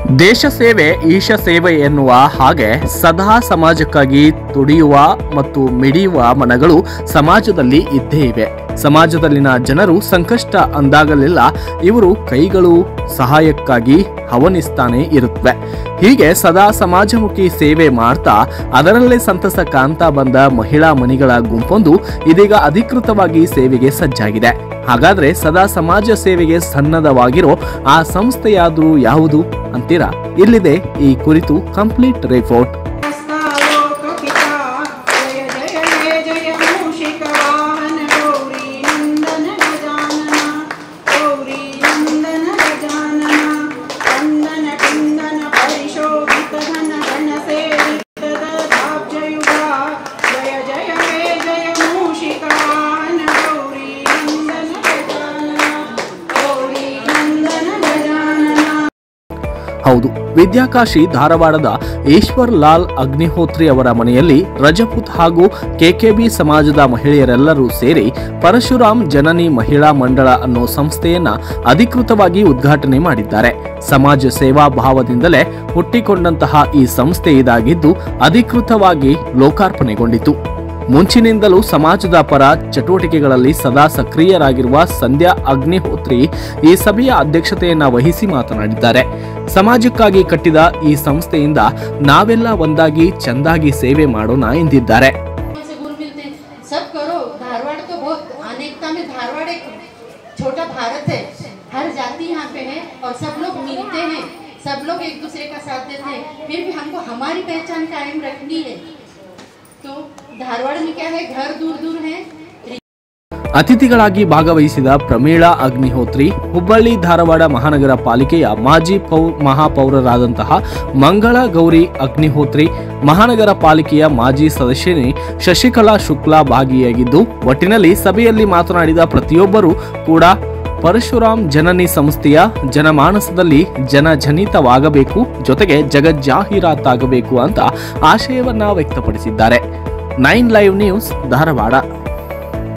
ದೇಶ ಸೇವೆ ಈಶ ಸೇವೆ ಎನ್ನುವ ಹಾಗೆ ಸದಾ ಸಮಾಜಕ್ಕಾಗಿ ತುಡಿಯುವ ಮತ್ತು ಮಿಡಿಯುವ ಮನಗಳು ಸಮಾಜದಲ್ಲಿ ಇದ್ದೇ ಇವೆ ಸಮಾಜದಲ್ಲಿನ ಜನರು ಸಂಕಷ್ಟ ಅಂದಾಗಲೆಲ್ಲ ಇವರು ಕೈಗಳು ಸಹಾಯಕ್ಕಾಗಿ ಹವನಿಸ್ತಾನೆ ಇರುತ್ತವೆ ಹೀಗೆ ಸದಾ ಸಮಾಜಮುಖಿ ಸೇವೆ ಮಾಡ್ತಾ ಅದರಲ್ಲೇ ಸಂತಸ ಕಾಣ್ತಾ ಬಂದ ಮಹಿಳಾ ಮನಿಗಳ ಗುಂಪೊಂದು ಇದೀಗ ಅಧಿಕೃತವಾಗಿ ಸೇವೆಗೆ ಸಜ್ಜಾಗಿದೆ ಹಾಗಾದ್ರೆ ಸದಾ ಸಮಾಜ ಸೇವೆಗೆ ಸನ್ನದ್ಧವಾಗಿರೋ ಆ ಸಂಸ್ಥೆಯಾದ್ರೂ ಯಾವುದು ಅಂತೀರಾ ಇಲ್ಲಿದೆ ಈ ಕುರಿತು ಕಂಪ್ಲೀಟ್ ರಿಪೋರ್ಟ್ लोकपिता जय जय जय जय मूषिकवाहन गौरी नन्दन गजानन गौरी नन्दन गजानन वन्दन किन्दन परिशोभित घन घन सेवित ददाब्जयुगा जय जय जय जय मूषिकवाहन गौरी नन्दन गजानन गौरी नन्दन गजानन ಹೌದು ವಿದ್ಯಾಕಾಶಿ ಧಾರವಾಡದ ಈಶ್ವರ್ ಲಾಲ್ ಅಗ್ನಿಹೋತ್ರಿ ಅವರ ಮನೆಯಲ್ಲಿ ರಜಪೂತ್ ಹಾಗೂ ಕೆಕೆಬಿ ಸಮಾಜದ ಮಹಿಳೆಯರೆಲ್ಲರೂ ಸೇರಿ ಪರಶುರಾಮ್ ಜನನಿ ಮಹಿಳಾ ಮಂಡಳ ಅನ್ನೋ ಸಂಸ್ಥೆಯನ್ನ ಅಧಿಕೃತವಾಗಿ ಉದ್ಘಾಟನೆ ಮಾಡಿದ್ದಾರೆ ಸಮಾಜ ಸೇವಾ ಭಾವದಿಂದಲೇ ಹುಟ್ಟಿಕೊಂಡಂತಹ ಈ ಸಂಸ್ಥೆ ಇದಾಗಿದ್ದು ಅಧಿಕೃತವಾಗಿ ಲೋಕಾರ್ಪಣೆಗೊಂಡಿತು ಮುಂಚಿನಿಂದಲೂ ಸಮಾಜದ ಪರ ಚಟುವಟಿಕೆಗಳಲ್ಲಿ ಸದಾ ಸಕ್ರಿಯರಾಗಿರುವ ಸಂಧ್ಯಾ ಅಗ್ನಿಹೋತ್ರಿ ಈ ಸಭೆಯ ಅಧ್ಯಕ್ಷತೆಯನ್ನ ವಹಿಸಿ ಮಾತನಾಡಿದ್ದಾರೆ ಸಮಾಜಕ್ಕಾಗಿ ಕಟ್ಟಿದ ಈ ಸಂಸ್ಥೆಯಿಂದ ನಾವೆಲ್ಲ ಒಂದಾಗಿ ಚಂದಾಗಿ ಸೇವೆ ಮಾಡೋಣ ಎಂದಿದ್ದಾರೆ से गुरु मिलते हैं सब करो धारवाड़ तो बहुत अनेकता में धारवाड़ एक छोटा भारत है हर जाति यहाँ पे है और सब लोग मिलते हैं सब लोग एक दूसरे का साथ देते हैं फिर भी हमको हमारी पहचान कायम रखनी है तो धारवाड़ में क्या है घर दूर दूर है ಅತಿಥಿಗಳಾಗಿ ಭಾಗವಹಿಸಿದ ಪ್ರಮೀಳಾ ಅಗ್ನಿಹೋತ್ರಿ ಹುಬ್ಬಳ್ಳಿ ಧಾರವಾಡ ಮಹಾನಗರ ಪಾಲಿಕೆಯ ಮಾಜಿ ಪೌ ಮಹಾಪೌರರಾದಂತಹ ಮಂಗಳ ಗೌರಿ ಅಗ್ನಿಹೋತ್ರಿ ಮಹಾನಗರ ಪಾಲಿಕೆಯ ಮಾಜಿ ಸದಸ್ಯನಿ ಶಶಿಕಲಾ ಶುಕ್ಲಾ ಭಾಗಿಯಾಗಿದ್ದು ಒಟ್ಟಿನಲ್ಲಿ ಸಭೆಯಲ್ಲಿ ಮಾತನಾಡಿದ ಪ್ರತಿಯೊಬ್ಬರೂ ಕೂಡ ಪರಶುರಾಮ್ ಜನನಿ ಸಂಸ್ಥೆಯ ಜನಮಾನಸದಲ್ಲಿ ಜನಜನಿತವಾಗಬೇಕು ಜೊತೆಗೆ ಜಗಜ್ಜಾಹೀರಾತಾಗಬೇಕು ಅಂತ ಆಶಯವನ್ನ ವ್ಯಕ್ತಪಡಿಸಿದ್ದಾರೆ ನೈನ್ ಲೈವ್ ನ್ಯೂಸ್ ಧಾರವಾಡ